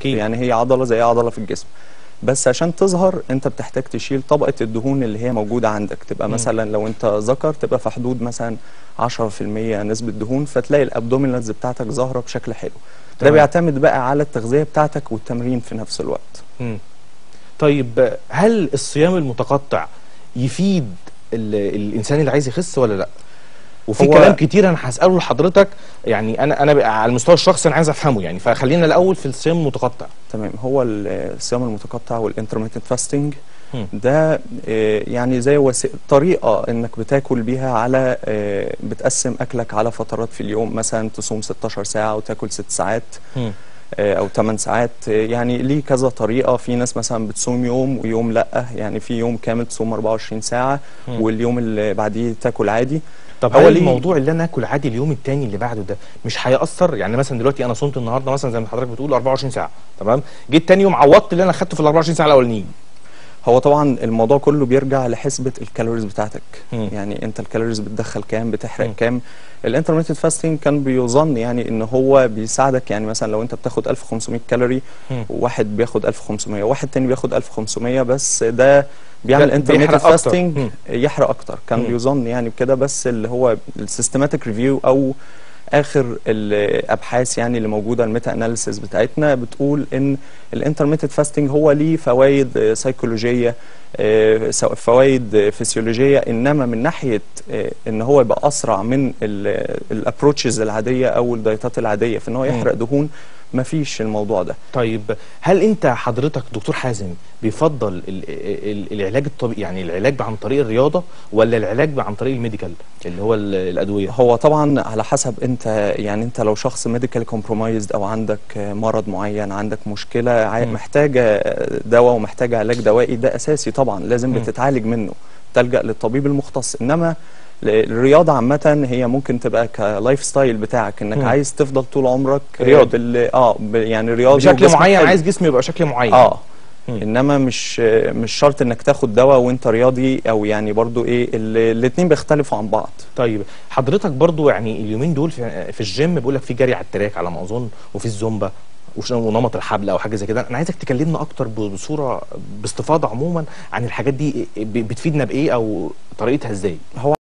أكيد. يعني هي عضله زي عضله في الجسم بس عشان تظهر انت بتحتاج تشيل طبقه الدهون اللي هي موجوده عندك تبقى مم. مثلا لو انت ذكر تبقى في حدود مثلا 10% نسبه دهون فتلاقي الابدومينالز بتاعتك ظاهره بشكل حلو ده تمام. بيعتمد بقى على التغذيه بتاعتك والتمرين في نفس الوقت مم. طيب هل الصيام المتقطع يفيد ال- الانسان اللي عايز يخس ولا لا وفي هو- كلام كتير انا هساله لحضرتك يعني انا انا بقى على المستوى الشخصي انا عايز افهمه يعني فخلينا الاول في الصيام المتقطع تمام هو ال- الصيام المتقطع والانترميتنت فاستنج مم. ده آه، يعني زي وسي... طريقة انك بتاكل بيها على آه، بتقسم اكلك على فترات في اليوم مثلا تصوم 16 ساعة وتاكل 6 ساعات مم. آه، او 8 ساعات آه، يعني ليه كذا طريقة في ناس مثلا بتصوم يوم ويوم لا يعني في يوم كامل تصوم 24 ساعة مم. واليوم اللي بعديه تاكل عادي طب هو هو ليه- الموضوع اللي انا اكل عادي اليوم التاني اللي بعده ده مش هيأثر يعني مثلا دلوقتي انا صمت النهارده مثلا زي ما حضرتك بتقول 24 ساعه تمام جيت تاني يوم عوضت اللي انا خدته في ال 24 ساعه الاولانيين هو طبعا الموضوع كله بيرجع لحسبة الكالوريز بتاعتك مم. يعني انت الكالوريز بتدخل كام بتحرق مم. كام الانترميتد فاستنج كان بيظن يعني ان هو بيساعدك يعني مثلا لو انت بتاخد 1500 كالوري مم. وواحد بياخد 1500 وواحد تاني بياخد 1500 بس ده بيعمل ده انترميتد بيحرق أكتر. فاستنج مم. يحرق اكتر كان مم. بيظن يعني بكده بس اللي هو السيستماتيك ريفيو او اخر الابحاث يعني اللي موجوده الميتا اناليسيس بتاعتنا بتقول ان الانترميتد فاستنج هو ليه فوائد آه، سيكولوجيه آه، سواء فوائد آه، فسيولوجيه انما من ناحيه آه، ان هو يبقى اسرع من الابروتشز العاديه او الدايتات العاديه في ان هو مم. يحرق دهون مفيش الموضوع ده طيب هل انت حضرتك دكتور حازم بيفضل ال ال العلاج الطبيعي يعني العلاج عن طريق الرياضه ولا العلاج عن طريق الميديكال اللي هو ال- الادويه هو طبعا على حسب انت يعني انت لو شخص ميديكال كومبرومايزد او عندك مرض معين عندك مشكله عاي- مم. محتاجه دواء ومحتاجه علاج دوائي ده اساسي طبعا لازم مم. بتتعالج منه تلجا للطبيب المختص انما ل- الرياضه عامه هي ممكن تبقى كلايف ستايل بتاعك انك مم. عايز تفضل طول عمرك رياضي. بال اه ب- يعني رياضي بشكل وجسمك معين حلو. عايز جسمي يبقى شكل معين اه مم. انما مش مش شرط انك تاخد دواء وانت رياضي او يعني برضو ايه الاثنين بيختلفوا عن بعض طيب حضرتك برضو يعني اليومين دول في, في الجيم بيقول لك في جري على التراك على ما اظن وفي الزومبا وش- ونمط الحبل او حاجه زي كده انا عايزك تكلمنا اكتر ب- بصوره باستفاضه عموما عن الحاجات دي ب- بتفيدنا بايه او طريقتها ازاي هو